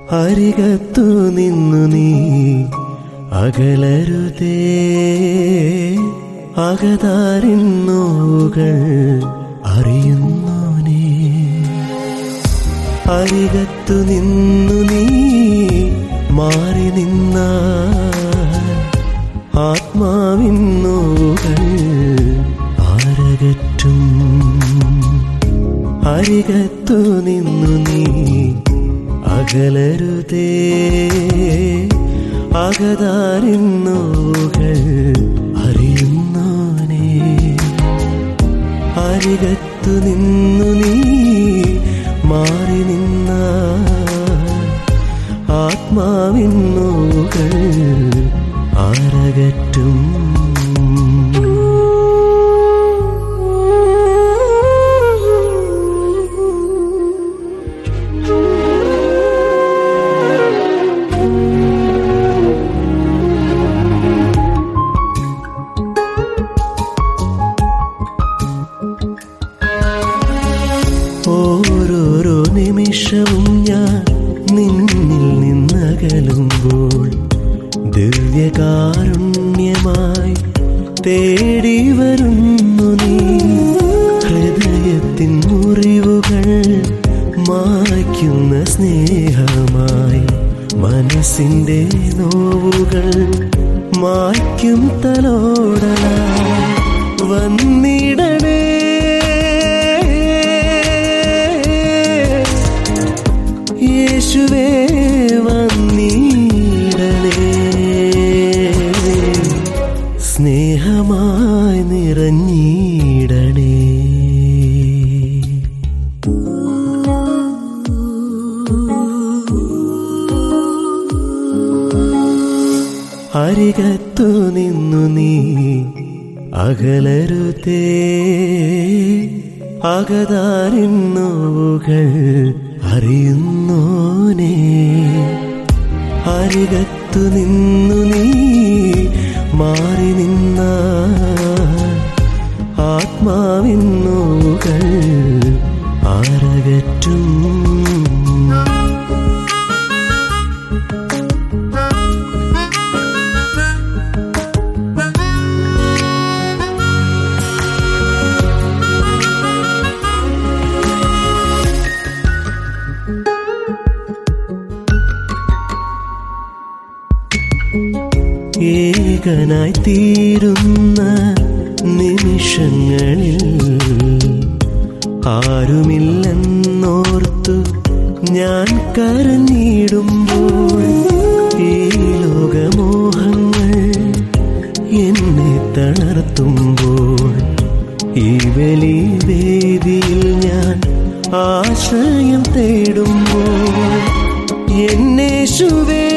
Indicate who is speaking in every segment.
Speaker 1: അരികത്തു നിന്നു നീ അകലരുതേ അകതാരിന്നോകൾ അറിയുന്നു നീ അരികത്തു നിന്നു നീ മാറി നിന്ന ആത്മാവിന്നോകൾ ആരകറ്റും അരികത്തു നിന്നു നീ അകലരുതേ അകതാരിന്നോകൾ അറിയുന്നോനേ അരികത്തു നിന്നു നീ മാറി നിന്ന ആത്മാവിന്നോകൾ ആരകറ്റും ഓരോരോ നിമിഷവും ഞാൻ നിന്നിൽ നിന്നകലുമ്പോൾ ദിവ്യകാരുണ്യമായി തേടി വരുന്നു നീ ഹൃദയത്തിൻ മുറിവുകൾ മായ്ക്കുന്ന സ്നേഹമായി മനസ്സിന്റെ നോവുകൾ മായ്ക്കും തലോടലായി വന്നിടണേ യേശുവേ വന്നിടണേ സ്നേഹമായി നിറഞ്ഞിടണേ അരികത്തു നിന്നു നീ അകലരുതേ അകതാരിന്നോവുകൾ അറിയുന്നോനേ അരികത്തു നിന്നു നീ മാറി നിന്ന ആത്മാവിന്നോകൾ ആരകറ്റും ഏകനായി തീരുന്ന നിമിഷങ്ങളിൽ ആരുമില്ലെന്നോർത്തു ഞാൻ കരഞ്ഞിടുമ്പോൾ ഈ ലോകമോഹങ്ങൾ എന്നെ തളർത്തുമ്പോൾ ഈ വലി വേദിയിൽ ഞാൻ ആശ്രയം തേടുമ്പോൾ എന്നേശുവേ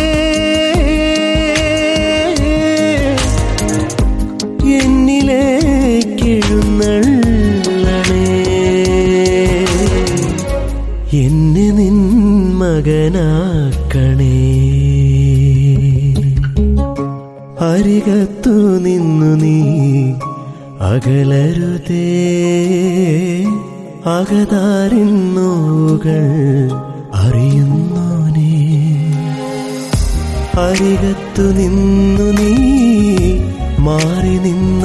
Speaker 1: എന്നിലേക്കെഴുന്നള്ളണേ എന്നെ നിൻ മകനാക്കണേ അരികത്തു നിന്നു നീ അകലരുതേ അകതാരിന്നോകൾ അറിയുന്നോനേ അരികത്തു നിന്നു നീ മാറി നിന്ന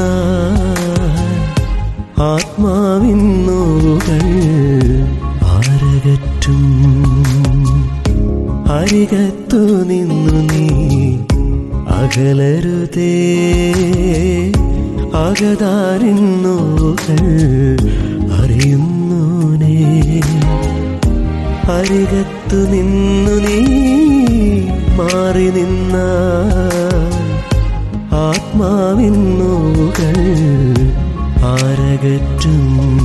Speaker 1: ആത്മാവിന്നോകൾ ആരകറ്റും അരികത്തു നിന്നു നീ അകലരുതേ അകതാരിന്നോകൾ അറിയുന്നോനേ അരികത്തു നിന്നു നീ മാറി നിന്ന ആത്മാവിന്നോകൾ ആരകറ്റും